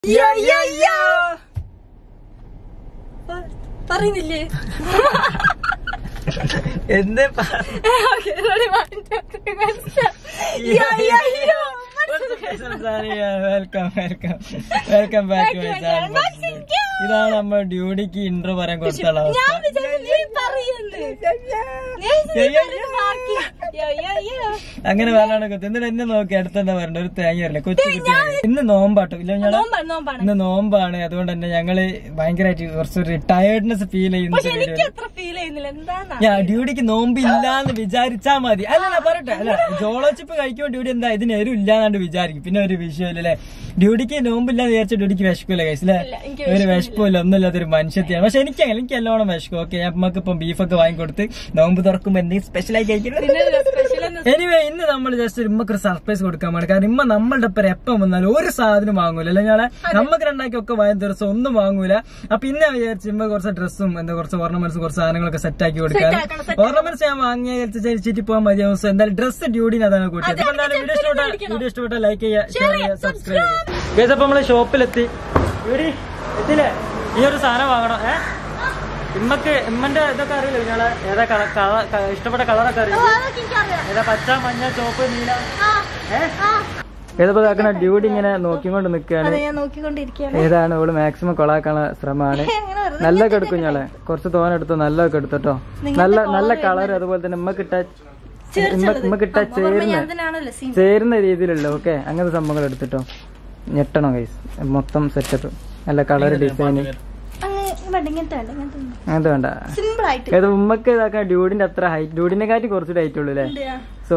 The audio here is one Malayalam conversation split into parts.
യോ, യോ, യോ. പ- പറയുന്നില്ലേ എന്ത് Okay, ready, one, two, three, one, start. Yo, yo, yo. Welcome welcome welcome back to my Back to my channel channel. ഇതാണ് നമ്മൾ ഡ്യൂട്ടിക്ക് ഇൻട്രോ പറയാൻ കൊടുത്തുള്ള ഞാൻ അവസ്ഥ വിചാരിച്ചു നീ പറയുന്നു ഞാൻ യോ, യോ, പറയുന്നു ബാക്കി. യോ, യോ, യോ. അങ്ങനെ പറഞ്ഞാണ് കൊത്തി എന്നിട്ട് എന്നെ നോക്കി അടുത്തെന്താ പറഞ്ഞ ഒരു തേങ്ങ വരില്ല കൊച്ചു കുട്ടി ഇന്ന് നോമ്പാട്ടോ ഇല്ല ഞാൻ നോമ്പാണ് നോമ്പാണ് ഇന്ന് നോമ്പാണ് അതുകൊണ്ട് തന്നെ ഞങ്ങള് ഭയങ്കരമായിട്ട് കുറച്ചൊരു ടയർഡ്നെസ് ഫീൽ ചെയ്യുന്ന പക്ഷെ എനിക്ക് അത്ര ഫീൽ ചെയ്യുന്നില്ല എന്താന്നാ ഞാൻ ഡ്യൂട്ടിക്ക് നോമ്പ് ഇല്ലാന്ന് വിചാരിച്ചാ മതി അല്ല അല്ല, പറയട്ടെ അല്ല ജോളോച്ചിപ്പ് കഴിക്കുമ്പോൾ ഡ്യൂട്ടി എന്താ ഇതിന് എരു ഇല്ലാന്നാണ്ട് വിചാരിക്കും പിന്നെ ഒരു വിഷയമില്ലല്ലേ ഡ്യൂട്ടിക്ക് നോമ്പില്ലാന്ന് വിചാരിച്ച ഡ്യൂട്ടിക്ക് വിശക്കൂല കഴിച്ചില്ലേ ഇല്ല, എനിക്ക് ഒരു വിശപ്പില്ല ഒന്നുമില്ലാത്ത ഒരു മനുഷ്യത്തെയാണ് പക്ഷെ എനിക്ക് അങ്ങനെ എനിക്ക് എല്ലോണം വിശക്കും ഓക്കെ ഞാൻ നമുക്ക് ഇപ്പം ബീഫൊക്കെ വാങ്ങിക്കൊടുത്ത് നോമ്പ് തുറക്കുമ്പോ എന്തെങ്കിലും സ്പെഷ്യലായി കഴിക്കുന്നത് സ്പെഷ്യൽ എന്ന് എനിവേ ഇന്ന് നമ്മൾ ജസ്റ്റ് ഇമ്മക്ക് ഒരു സർപ്രൈസ് കൊടുക്കാൻ വേണ്ടി കാരണം ഇമ്മ നമ്മളുടെ ഒപ്പം എപ്പം വന്നാലും ഒരു സാധനം വാങ്ങൂല അല്ലെ ഞങ്ങളെ നമുക്ക് രണ്ടാക്കി ഒക്കെ വാങ്ങി ദിവസം ഒന്നും വാങ്ങൂല അപ്പൊ ഇന്ന് ഞാൻ വിചാരിച്ചു ഇമ്മ കുറച്ച് ഡ്രസ്സും എന്താ കുറച്ച് ഓർണമെന്റ്സും കുറച്ച് സാധനങ്ങളൊക്കെ സെറ്റ് ആക്കി കൊടുക്കാൻ Set ആക്കണം, set ഓർണമെന്റ്സ് ഞാൻ വാങ്ങിയ ചരിച്ചിട്ട് പോകാൻ മതിയാവും So എന്തായാലും ഡ്രസ്സ് ഡ്യൂട്ടിന് അതാണ് കൂട്ടിയത് അപ്പൊ എന്തായാലും വീഡിയോ ഇഷ്ടപ്പെട്ട വീഡിയോ ഇഷ്ടപ്പെട്ട ലൈക്ക് ചെയ്യുക ഷെയർ ചെയ്യുക സബ്സ്ക്രൈബ് ചെയ്യുക ഗൈസ് അപ്പൊ നമ്മള് ഷോപ്പിലെത്തി ഇവിടെ എത്തില്ലേ ഈ ഒരു സാധനം വാങ്ങണം ഏ ഇമ്മക്ക് ഇമ്മന്റെ ഇതൊക്കെ അറിയില്ല നിങ്ങളെ ഏതാ കള കള- ക- ഇഷ്ടപ്പെട്ട കളറൊക്കെ അറിയില്ല അതൊക്കെ എനിക്കറിയാം ഏതാ പച്ച മഞ്ഞ ചോപ്പ് നീല ആ, ഏ ആ. ഏതപ്പോ ഇതാക്കണ ഡ്യൂട്ടി ഇങ്ങനെ നോക്കിക്കൊണ്ട് നിൽക്കുകയാണ് അതെ ഞാൻ നോക്കിക്കൊണ്ടിരിക്കുകയാണ് ഏതാണ് ഓള് മാക്സിമം കൊളാക്കാനുള്ള ശ്രമമാണ് എങ്ങനെ വെറുതെ നല്ല എടുക്കും ഞങ്ങളെ കുറച്ച് തോനെ എടുത്തോ നല്ലതൊക്കെ എടുത്തോട്ടോ നല്ല നല്ല കളർ അതുപോലെ തന്നെ ഉമ്മ കിട്ട ഉമ്മ കിട്ട ചേരുന്ന അതിനാണല്ലോ സീൻ ചേരുന്ന രീതിയിലുള്ള ഓക്കെ അങ്ങനത്തെ സംഭവങ്ങൾ എടുത്തിട്ടോ ഞെട്ടണോ കൈസ് മൊത്തം സെറ്റപ്പ് നല്ല കളർ ഡിസൈൻ അങ്ങ് വേണ്ട ഇങ്ങനത്തെ വേണ്ട ഇങ്ങനത്തെ അങ്ങനത്തെ വേണ്ട സിമ്പിൾ ആയിട്ട് ഏത് ഉമ്മക്ക് ഇതാക്കാൻ ഡ്യൂഡിന്റെ അത്ര ഹൈറ്റ് ഡ്യൂഡിനെ കാട്ടി കുറച്ചുകൂടി ഹൈറ്റ് ഉള്ളൂ അല്ലേ ഉണ്ട്, ആ. സോ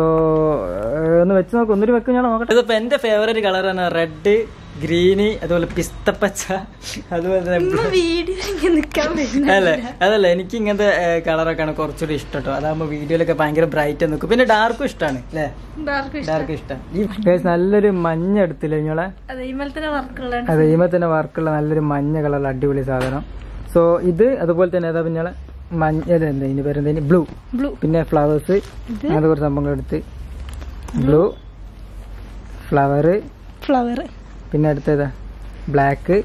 ഒന്ന് വെച്ച് നോക്ക് ഒന്നൊരു വെക്കും ഞാൻ നോക്കട്ടെ ഇതിപ്പോ എന്റെ ഫേവറേറ്റ് കളറാണ് റെഡ് ഗ്രീന് അതുപോലെ പിസ്തപ്പച്ച അതുപോലെ തന്നെ ഉമ്മ വീഡിയോയിലേക്ക് നിക്കാൻ പറ്റുന്ന അല്ലേ അതല്ല എനിക്ക് ഇങ്ങനത്തെ കളറൊക്കെയാണ് കുറച്ചുകൂടി ഇഷ്ടം കേട്ടോ അതാകുമ്പോ വീഡിയോയിലൊക്കെ ഭയങ്കര ബ്രൈറ്റ് നിൽക്കും പിന്നെ ഡാർക്കും ഇഷ്ടമാണ് അല്ലേ ഡാർക്ക് ഇഷ്ടം ഡാർക്ക് ഇഷ്ടം ഈ guys നല്ലൊരു മഞ്ഞ എടുത്തില്ലേ നിങ്ങളെ അതെ ഇമലത്തിന്റെ വർക്കുകളാണ് അതെ ഈമ തന്നെ വർക്കുള്ള നല്ലൊരു മഞ്ഞ കളർ അടിപൊളി സാധനം സോ ഇത് അതുപോലെ തന്നെ ഏതാ പിന്നെ മഞ്ഞ ഇത് എന്താ ഇതിന്റെ പേരെന്താ ബ്ലൂ ബ്ലൂ പിന്നെ ഫ്ലവേഴ്സ് അങ്ങനത്തെ കുറച്ച് സംഭവങ്ങൾ എടുത്ത് ബ്ലൂ ഫ്ലവർ ഫ്ലവർ പിന്നെ അടുത്തേതാ ബ്ലാക്ക്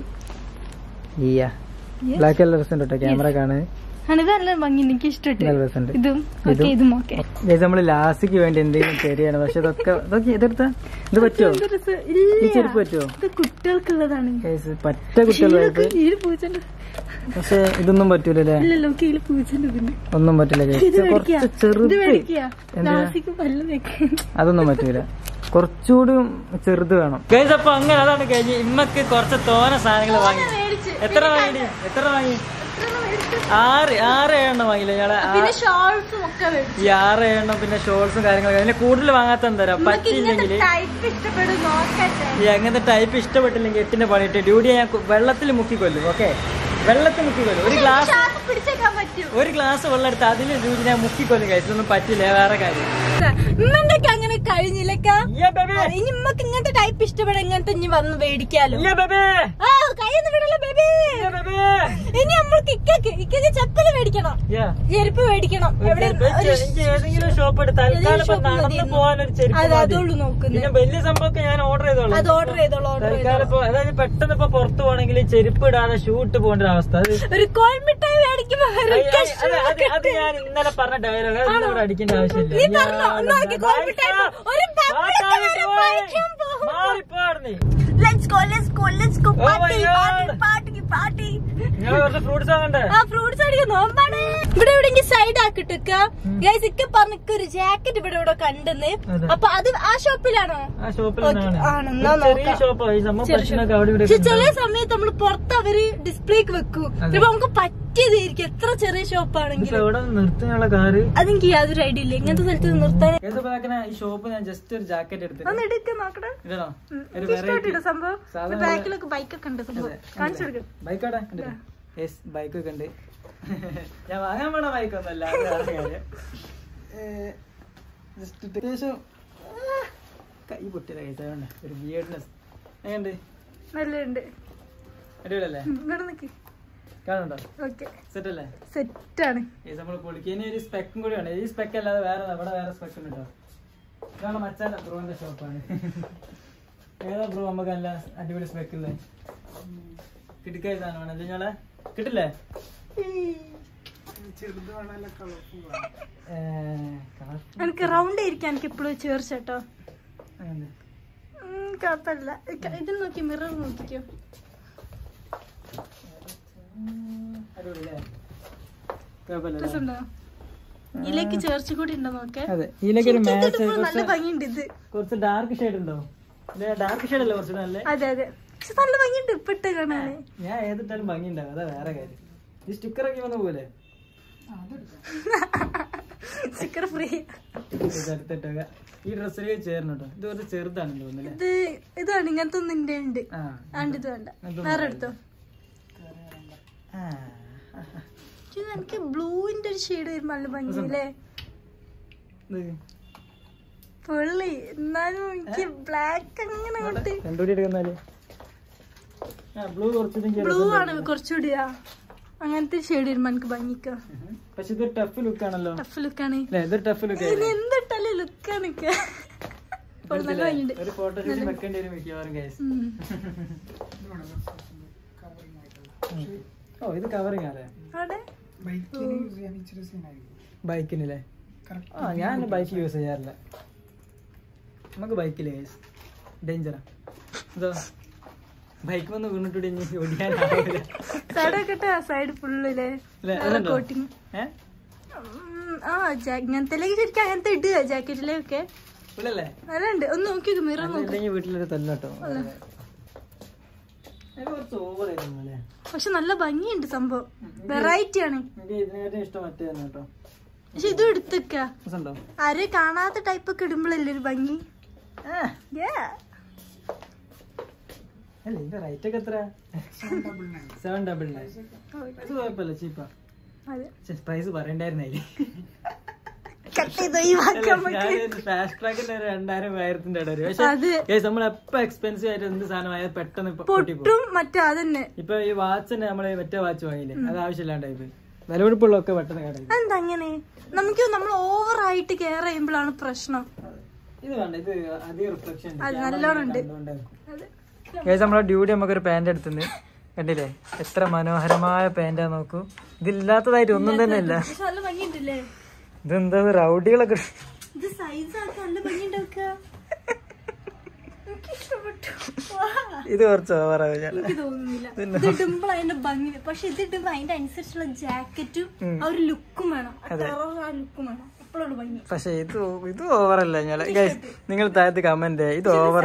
ഈയ ബ്ലാക്ക് നല്ല രസമുണ്ട് കേട്ടോ ക്യാമറ കാണാൻ ഇത് നല്ല ഭംഗി എനിക്ക് ഇഷ്ടപ്പെട്ടു നല്ല രസമുണ്ട് ഇതും ഓക്കെ ഇതും ഓക്കെ ഗൈസ് നമ്മള് ലാസ്റ്റിക്ക് വേണ്ടി എന്തെങ്കിലും ശരിയാണ് പക്ഷെ ഇതൊക്കെ ഇതൊക്കെ ഇതെടുത്ത ഇത് പറ്റുമോ ഈ ചെരുപ്പ് പറ്റുമോ ഇത് കുട്ടികൾക്കുള്ളതാണ് ഗൈസ് പറ്റ കുട്ടികളുടെ കീഴിൽ പൂച്ചണ്ട് പക്ഷെ ഇതൊന്നും പറ്റൂലല്ലേ ഇല്ലല്ലോ കീഴിൽ പൂച്ചണ്ട് ഇതിന് ഒന്നും പറ്റില്ല guys. ഇത് കുറച്ച് മേടിക്കുക ഇത് ചെറുത് മേടിക്കുക എന്തിനാ? ലാസിക്ക് പല്ല് വെക്കാൻ അതൊന്നും പറ്റൂല കുറച്ചുകൂടി ചെറുത് വേണം ഗൈസ് അപ്പൊ അങ്ങനെ അതാണ് കഴിഞ്ഞ് ഇമ്മക്ക് കുറച്ച് തോന സാധനങ്ങൾ വാങ്ങി മേടിച്ച് എത്ര വാങ്ങി എത്ര വാങ്ങി ആറ് ആറ് എണ്ണം വാങ്ങിയില്ല ഞങ്ങളെ ആ- പിന്നെ ഷോൾസും ഒക്കെ മേടിച്ചു ഈ ആറ് എണ്ണം പിന്നെ ഷോർട്സും കാര്യങ്ങളൊക്കെ അതിന് കൂടുതൽ വാങ്ങാത്ത എന്താ പറ്റിയില്ലെങ്കിൽ ടൈപ്പ് ഇഷ്ടപ്പെടും നോക്കട്ടെ ഈ അങ്ങനത്തെ ടൈപ്പ് ഇഷ്ടപ്പെട്ടില്ലെങ്കിൽ എട്ടിന്റെ പണിയിട്ട് ഡ്യൂട്ടി ഞാൻ കു- വെള്ളത്തിൽ മുക്കിക്കൊല്ലും ഓക്കെ വെള്ളത്തിൽ മുക്കിക്കൊല്ലും ഒരു ഗ്ലാസ് ശ്വാസം പിടിച്ചേക്കാൻ പറ്റൂ ഒരു ഗ്ലാസ് വെള്ളം എടുത്ത് അതിൽ ഡ്യൂട്ടി ഞാൻ മുക്കിക്കൊല്ലും കഴിച്ചൊന്നും പറ്റില്ല വേറെ കാര്യം ഇമ്മന്റെ അങ്ങനെ കഴിഞ്ഞില്ലക്ക Yeah, baby. ഇനി ഇമ്മക്ക് ഇങ്ങനത്തെ ടൈപ്പ് ഇഷ്ടപ്പെടും ഇങ്ങനത്തെ ഇനി വന്ന് മേടിക്കാലോ Yeah, baby. ആ കയ്യൊന്ന് വിടല്ലോ ബേബി Yeah, baby. ഇനി നമ്മൾക്ക് ഇക്കക്ക് ഇക്കക്ക് ചപ്പല് മേടിക്കണം Yeah. ചെരുപ്പ് മേടിക്കണം ഒരു എവിടെ ചെരുപ്പ് വെച്ച് എനിക്ക് ഏതെങ്കിലും ഷോപ്പ് എടുത്ത് തൽക്കാലം ഇപ്പൊ shop നടന്നു മതിയെന്ന്. പോകാനൊരു ചെരുപ്പ് അത് മതി. അതുള്ളൂ നോക്കുന്നത് പിന്നെ വലിയ സംഭവമൊക്കെ ഞാൻ ഓർഡർ ചെയ്തോളൂ അത് ഓർഡർ ചെയ്തോളൂ ഓർഡർ തൽക്കാലം ഇപ്പൊ അതായത് പെട്ടെന്ന് ഇപ്പൊ പുറത്ത് പോകണമെങ്കിൽ ചെരുപ്പ് ഇടാതെ ഷൂ ഇട്ട് പോകേണ്ട ഒരു അവസ്ഥ അത് ഒരു കോൾമിഠായി മേടിക്കുമ്പോ ഒരു അത് അത് കഷ്ണം അത് അത് ഞാൻ ഇന്നലെ പറഞ്ഞ ഡയലോഗ് അത് ഇവിടെ അടിക്കേണ്ട ആവശ്യമില്ല നീ പറഞ്ഞോ എന്നാ എനിക്ക് കോൾമിഠായി പോ- ഒരു പപ്പടത്തെ വരെ വാങ്ങിക്കാൻ പോ. മാറിപ്പോടുന്നേ Let's go, let's go, let's go. Oh my Party, God. party, party, party. നിങ്ങൾ കുറച്ച് ഫ്രൂട്ട്സ് വാങ്ങണ്ടേ ആ ഫ്രൂട്ട്സ് അടിക്കാൻ നോമ്പാണ് ഇവിടെ എവിടെയെങ്കിൽ സൈഡ് ആക്കിട്ടൊക്ക ഗൈസ് ഇക്ക പറഞ്ഞ ഒരു ജാക്കറ്റ് ഇവിടെ ഇവിടെ കണ്ടെന്ന് അതെ. അപ്പൊ അത് ആ ഷോപ്പിലാണോ ആ ഷോപ്പിൽ Okay, ആണ്, എന്നാ ചെറിയ നോക്കാം. ഷോപ്പാ ഈ സംഭവം ചെറിയ പ്രശ്നമൊക്കെ അവിടെ ഇവിടെ പക്ഷെ ചില സമയത്ത് നമ്മൾ പുറത്ത് അവര് ഡിസ്പ്ലേക്ക് വെക്കൂ അതെ. ഇപ്പൊ നമുക്ക് പറ്റിയതായിരിക്കും എത്ര ചെറിയ ഷോപ്പാണെങ്കിലും എവിടെ നിർത്തുന്നുള്ള കാറ് അതെനിക്ക് യാതൊരു ഐഡിയ ഇല്ല ഇങ്ങനത്തെ സ്ഥലത്ത് നിർത്താൻ ഈ ഷോപ്പ് ഞാൻ ജസ്റ്റ് ഒരു ജാക്കറ്റ് എടുത്തു ഒന്ന് എടുക്ക നോക്കട്ടെ ഇതാണോ ഉം, ഒരു എനിക്ക് ഇഷ്ടപ്പെട്ടില്ല സംഭവം സാധാരണ- ബാക്കിലൊക്കെ ബൈക്കൊക്കെ ഉണ്ട് സംഭവം കാണിച്ചു കൊടുക്കും ബൈക്കോടെ യെസ് ബൈക്കൊക്കെ ഉണ്ട് ഞാൻ വാങ്ങാൻ വേണ്ട ബൈക്കൊന്നല്ല ജസ്റ്റ് അത്യാവശ്യം ആ, കൈ പൊട്ടിയതാ കഴിച്ചതുകൊണ്ട് ഒരു ബിയേർഡ്നെസ് എങ്ങനെയുണ്ട് നല്ലുണ്ട് അടിപൊളിയല്ലേ ഇവിടെ നിക്ക് കാണുന്നുണ്ടോ ഓക്കെ സെറ്റ് അല്ലേ സെറ്റാണ് ഈ നമ്മൾ പൊളിക്കുന്ന ഒരു സ്പെക്കും കൂടിയാണ് ഈ സ്പെക്ക് അല്ലാതെ വേറെ അവിടെ വേറെ സ്പെക്ക് ഉണ്ട് കേട്ടോ ഇതാണ് മച്ചാൻ ബ്രോന്റെ ഷോപ്പാണ് ഏതാ ബ്രോ നമുക്ക് നല്ല അടിപൊളി സ്പെക്ക് ഉള്ളത് കിടക്കായ സാധനമാണല്ലേ ഞങ്ങളെ കിട്ടില്ലേ ഏ, കളർ എനിക്ക് റൗണ്ട് ആയിരിക്കും എനിക്ക് എപ്പോഴും ചേർച്ചട്ടോ അങ്ങനെ. കുഴപ്പമില്ല ഇത് നോക്കി മിറർ നോക്കിക്കോ അടിപൊളിയല്ലേ? കുഴപ്പമില്ലല്ലേ? രസമുണ്ടോ ഇതിലേക്ക് ചേർച്ച കൂടി ഉണ്ടോ നോക്കേ അതെ ഇതിലേക്ക് ഒരു ഇതിട്ട് മാച്ച് ഇപ്പോഴും നല്ല ഭംഗിയുണ്ട് ഇത് കുറച്ച് ഡാർക്ക് ഷെയ്ഡ് ഉണ്ടോ ഡാർക്ക് ഷെയ്ഡ് അല്ലേ കുറച്ച് നല്ല അതെ അതെ പക്ഷെ നല്ല ഭംഗിയുണ്ട് ഇപ്പിട്ട് കാണാന് ഞാൻ ഏതിട്ടാലും ഭംഗി ഉണ്ടാവും അതാ വേറെ കാര്യം ഈ സ്റ്റിക്കർ ഒക്കെ വന്ന പോലെ സ്റ്റിക്കർ ഫ്രീ എടുത്തിട്ടൊക്കെ ഈ ഡ്രസ്സിലേക്ക് ചേരണം കേട്ടോ ഇത് കുറച്ച് ചെറുതാണെന്ന് തോന്നുന്നു ഇത് ഇതാണ് ഇങ്ങനത്തെ ഒന്നും ഇന്റെ ഉണ്ട് ആ ആണ്ട് ഇത് വേണ്ട ഇതും വേറെ എടുത്തോ ആ. പക്ഷെ എനിക്ക് ബ്ലൂവിന്റെ ഒരു ഷെയ്ഡ് വരുമ്പോ നല്ല ഭംഗിയില്ലേ ഇത് പൊള്ളി എന്നാലും എനിക്ക് ബ്ലാക്ക് അങ്ങനെ അങ്ങോട്ട് രണ്ടുകൂടി എടുക്കുന്നാല് ആ ബ്ലൂ കുറച്ച് ബ്ലൂ ആണ് കുറച്ചുകൂടി ആ അങ്ങനത്തെ ഷെയ്ഡ് വരുമ്പോ എനിക്ക് ഭംഗിക്ക പക്ഷെ ഇത് ടഫ് ലുക്ക് ആണല്ലോ ടഫ് ലുക്കാണ് അല്ലേ ഇത് ടഫ് ലുക്ക് ഇനി എന്തിട്ടാലും ലുക്കാണ് എനിക്ക് ഇപ്പോൾ നല്ല ഭംഗിയുണ്ട് ഒരു ഫോട്ടോഷൂട്ട് വെക്കേണ്ടി വരും മിക്കവാറും കേസ് ഉം. ഓ ഇത് കവറിങ് അല്ലേ അവിടെ ബൈക്കിനല്ലേ ആ ഞാൻ ബൈക്ക് യൂസ് ചെയ്യാറില്ല നമുക്ക് ബൈക്കില്ലേ ഡേഞ്ചറാ ഇതോ ബൈക്ക് വന്ന് വീണിട്ട് ഇനി ഓടിക്കാനാവില്ല സൈഡ് ഒക്കെ സൈഡ് ഫുള്ളില്ലേ ഇല്ലേ, അതുണ്ടോ? കോട്ടിങ് ഏ ആ ജാ- ഇങ്ങനത്തെ ശരിക്കും അങ്ങനത്തെ ഇടുക ജാക്കറ്റിലൊക്കെ ഇല്ലല്ലേ നല്ല ഉണ്ട് ഒന്ന് നോക്കി മിറർ നോക്കി ഇല്ലെങ്കിൽ വീട്ടിലൊരു തല്ലട്ടോ കുറച്ച് ഓവർ ആയിരുന്നു അല്ലേ പക്ഷെ നല്ല ഭംഗിയുണ്ട് സംഭവം വെറൈറ്റി ആണ് എനിക്ക് ഇതിനെക്കാട്ടും ഇഷ്ടം മറ്റേ തന്നെ കേട്ടോ പക്ഷെ ഇതും എടുത്തേക്ക രസമുണ്ടോ ആരെയും കാണാത്ത ടൈപ്പ് ഒക്കെ ഇടുമ്പോഴല്ലേ ഒരു ഭംഗി Yeah. അല്ല ഇതിന്റെ റേറ്റ് ഒക്കെ എത്ര സെവൻ ഡബിൾ നയൻ ഇത് കുഴപ്പമില്ല ചീപ്പാ അതെ പ്രൈസ് പറയണ്ടായിരുന്നു അതില് കട്ട് ചെയ്ത് ഒഴിവാക്കാൻ നമുക്ക് ഫാസ്റ്റ് ട്രാക്കിന്റെ ഒരു രണ്ടായിരം മൂവായിരത്തിന്റെ ഇടയിൽ പക്ഷെ അത് guys, നമ്മൾ എപ്പോ എക്സ്പെൻസീവ് ആയിട്ട് എന്ത് സാധനമായാലും പെട്ടെന്ന് ഇപ്പൊ പൊട്ടിപ്പോകും പൊട്ടും മറ്റേ അതന്നെ ഇപ്പൊ ഈ വാച്ചിന് നമ്മള് മറ്റേ വാച്ച് വാങ്ങിയില്ലേ അത് ആവശ്യമില്ലാണ്ടായി പോയി വിലപിടിപ്പുള്ളതൊക്കെ പെട്ടെന്ന് കടയിൽ അതെന്താ അങ്ങനെ നമുക്ക് നമ്മൾ ഓവർ ആയിട്ട് കെയർ ചെയ്യുമ്പോഴാണ് പ്രശ്നം ഇത് വേണ്ട ഇത് അധികം റിഫ്ലക്ഷൻ അത് നല്ലോണം ഉണ്ട് അതെ കേസ് നമ്മളെ ഡ്യൂട്ടി നമുക്കൊരു പാന്റ് എടുത്തുണ്ട് കണ്ടില്ലേ എത്ര മനോഹരമായ പാന്റാ നോക്കൂ ഇതില്ലാത്തതായിട്ട് ഒന്നും തന്നെ ഇല്ല പക്ഷെ നല്ല ഭംഗിയുണ്ടല്ലേ ഇതെന്താ റൗഡികളൊക്കെ ഇത് സൈസ് ആക്കി നല്ല ഭംഗിയുണ്ടാക്കുക എനിക്ക് ഇഷ്ടപ്പെട്ടു വാ. ഇത് കുറച്ച് ഓവറാവും ഞാൻ എനിക്ക് തോന്നുന്നില്ല ഇത് ഇടുമ്പോൾ അതിന്റെ ഭംഗി പക്ഷെ ഇത് ഇടുമ്പോ അതിന്റെ അനുസരിച്ചുള്ള ജാക്കറ്റും ആ ഒരു ലുക്കും വേണം ആ terror ആ ലുക്കും വേണം അപ്പോഴുള്ള ഭംഗി പക്ഷെ ഇത് ഇത് ഓവറല്ല ഞാൻ ഗൈസ് നിങ്ങൾ താഴത്ത് കമന്റ് ഇത് ഓവർ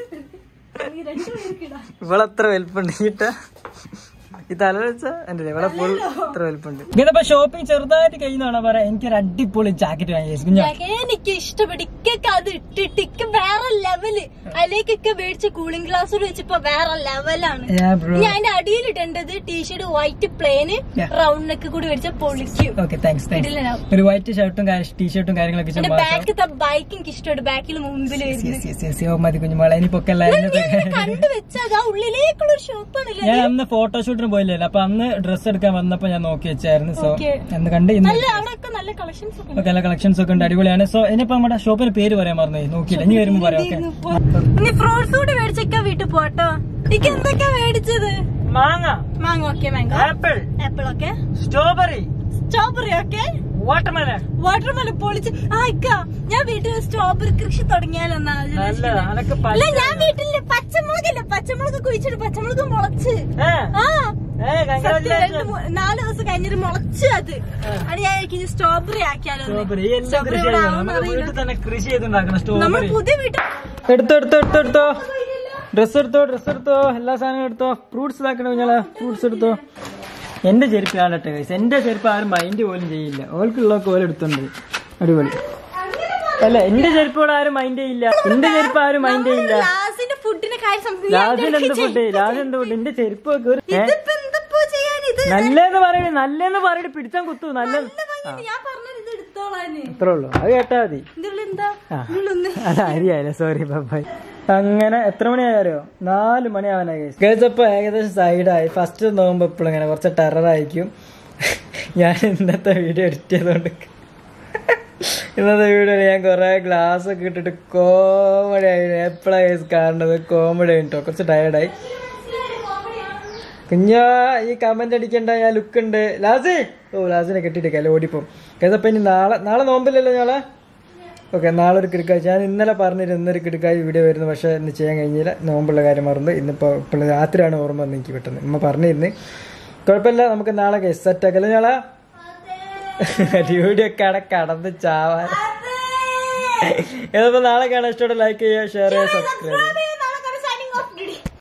ഈ രണ്ടു പേർക്ക് ഇടാം ഇവളത്ര വലിപ്പുണ്ട് ഈട്ട ഈ തല വെച്ച എന്റെ ഇവിടെ ഫുൾ ഇത്ര വലിപ്പുണ്ട് ഇതിപ്പോ ഷോപ്പിംഗ് ചെറുതായിട്ട് കഴിയുന്നതാണോ പറയാ എനിക്കൊരു അടിപൊളി ജാക്കറ്റ് വാങ്ങി കുഞ്ഞാ ജാക്കറ്റ് എനിക്ക് ഇഷ്ടപ്പെട്ടു ഇക്കൊക്കെ അത് ഇട്ടിട്ട് ഇക്ക് വേറെ ലെവല് അതിലേക്കൊക്കെ മേടിച്ച കൂളിംഗ് ഗ്ലാസ് വെച്ചപ്പോ വേറെ ലെവലാണ് ഞാൻ അതിന്റെ അടിയിലിടേണ്ടത് t shirt white plain Yeah. Round neck കൂടി മേടിച്ച പൊളിക്കും ഓക്കെ താങ്ക്സ് താങ്ക്സ് ഇടില്ലനാവും. ഒരു വൈറ്റ് ഷർട്ടും ടീഷർട്ടും കാര്യങ്ങളൊക്കെ എന്റെ ഇഷ്ടം ബാക്കിത്തെ ബൈക്ക് എനിക്ക് ഇഷ്ടപ്പെട്ടു ബാക്കിൽ മുമ്പിൽ വരുന്നത് ഓ മതി കുഞ്ഞുമോളെ ഇനി പൊക്കല്ല കണ്ടു വെച്ചത് ആ ഉള്ളിലേക്കുള്ള ഒരു ഷോപ്പാണല്ലേ ഞാൻ അന്ന് ഫോട്ടോഷൂട്ടിന് പോയില്ലല്ലോ അപ്പൊ അന്ന് ഡ്രസ്സ് എടുക്കാൻ വന്നപ്പോ ഞാൻ നോക്കി വെച്ചായിരുന്നു സോ Okay. എന്ന് കണ്ട് ഇന്ന് നല്ല അവിടെ ഒക്കെ നല്ല കളക്ഷൻസ് ഒക്കെ ഒക്കെ നല്ല കളക്ഷൻസ് ഒക്കെ ഉണ്ട് അടിപൊളിയാണ് സോ ഇനിയിപ്പോ നമ്മുടെ ഷോപ്പിന് പേര് പറയാൻ മറന്നു നോക്കിയില്ല ഇനി വരുമ്പോ പറയാം ഓക്കെ ഇനി ഫ്രൂട്ട്സ് കൂടി മേടിച്ചൊക്കെ വീട്ടിൽ പോട്ടോ എനിക്ക് എന്തൊക്കെയാ മേടിച്ചത് മാങ്ങ മാങ്ങ okay mango apple apple okay strawberry strawberry okay watermelon watermelon പൊളിച്ച് ആ ഇക്ക ഞാൻ വീട്ടിൽ സ്ട്രോബെറി കൃഷി തുടങ്ങിയാലെന്നാ നല്ല അനക്ക് അല്ല ഞാൻ വീട്ടില് പച്ചമുളകില്ല പച്ചമുളക് കുഴിച്ചിട്ട് പച്ചമുളക് മുളച്ച് ഏ ആ ഏ സത്യം, രണ്ട് മൂ- നാല് ദിവസം കഴിഞ്ഞിട്ട് മുളച്ച് അത് അത് ഞാൻ എനിക്ക് സ്ട്രോബെറി ആക്കിയാലോ ഒന്ന്. സ്ട്രോബെറി എല്ലാം Strawberry കൃഷി ഇവിടെ ചെയ്യണം ആവുമെന്ന് നമുക്ക് അറിയില്ല. വീട്ടിൽ തന്നെ കൃഷി ചെയ്തുണ്ടാക്കണം നമ്മൾ സ്ട്രോബെറി പുതിയ വീട്ടിൽ എടുത്തോ എടുത്തോ എടുത്തോ എടുത്തോ ഡ്രസ് എടുത്തോ ഡ്രസ് എടുത്തോ എല്ലാ സാധനവും എടുത്തോ ഫ്രൂട്ട്സ് ഇതാക്കണോ കുഞ്ഞാളെ ഫ്രൂട്ട്സ് എടുത്തോ എന്റെ ചെരുപ്പ് കാണട്ടെ കൈസ് എന്റെ ചെരുപ്പ് ആരും മൈൻഡ് പോലും ചെയ്യില്ല ഓൾക്കുള്ളതൊക്കെ ഓല എടുത്തോണ്ട് അടിപൊളി അല്ല എന്റെ ചെരുപ്പ് ഇവിടെ ആരും മൈൻഡ് ചെയ്യില്ല എന്റെ ചെരുപ്പ് ആരും മൈൻഡ് ചെയ്യില്ല ലാസിന്റെ ഫുഡിന്റെ കാര്യം സംസാരിക്കും. ലാസിന് എന്ത് ഫുഡ് ലാസിന് എന്ത് ഫുഡ് എന്റെ ചെരുപ്പ് ഒക്കെ ഒരു ഏ? ഇതിപ്പോ എന്തപ്പോ ചെയ്യാൻ ഇത് നല്ലതെന്ന് പറയണേ നല്ലതെന്ന് പറയണേ പിടിച്ചാൻ കുത്തു നല്ല ഭംഗിയുണ്ട്. ഞാൻ പറഞ്ഞത് ഇത് എടുത്തോളാന് അത്രേ ഉള്ളൂ അത് കേട്ടാ മതി ഇതിലുള്ള എന്താ ആ. ഇതിലൊന്ന് അത് അരിയായില്ല സോറി ബൈ അങ്ങനെ എത്ര മണിയായോ നാല് മണിയാവാനായി കഴിച്ചപ്പോ ഏകദേശം സൈഡായി ഫസ്റ്റ് നോക്കുമ്പോ എപ്പോഴും ഇങ്ങനെ കുറച്ച് ടെററായിരിക്കും ഞാൻ ഇന്നത്തെ വീഡിയോ എഡിറ്റ് ചെയ്തോണ്ട് ഇന്നത്തെ വീഡിയോയിൽ ഞാൻ കുറെ ഗ്ലാസ് ഒക്കെ ഇട്ടിട്ട് കോമഡി ആയി എപ്പോഴാണ് കാണുന്നത് കോമഡി ആയിട്ടോ കുറച്ച് ടയർഡായി കുഞ്ഞാ ഈ കമന്റ് അടിക്കണ്ട ഞാൻ ലുക്ക് ഉണ്ട് ലാസി ഓ ലാസിനെ കെട്ടിട്ടേക്കല്ലേ ഓടിപ്പോം കേസപ്പ ഇനി നാളെ നാളെ നോമ്പില്ലല്ലോ ഞങ്ങളെ ഓക്കെ നാളെ ഒരു കിടക്കാഴ്ച ഞാൻ ഇന്നലെ പറഞ്ഞിരുന്നു ഇന്നൊരു കിടക്കാഴ്ച വീഡിയോ വരുന്നു പക്ഷേ ഇന്ന് ചെയ്യാൻ കഴിഞ്ഞില്ല നോമ്പുള്ള കാര്യം മറന്നു ഇന്നിപ്പോൾ ഇപ്പോൾ രാത്രിയാണ് ഓർമ്മ വന്നത് എനിക്ക് പെട്ടെന്ന് ഉമ്മ പറഞ്ഞിരുന്നു കുഴപ്പമില്ല നമുക്ക് നാളെ കേസ് സെറ്റ് ആക്കല്ലേ ഞങ്ങളെ വീഡിയോ ഒക്കെ അവിടെ കടന്ന് ചാവാൻ ഏതപ്പോ നാളെ കാണാൻ ഇഷ്ടം ലൈക്ക് ചെയ്യുക ഷെയർ ചെയ്യുക സബ്സ്ക്രൈബ് ചെയ്യുക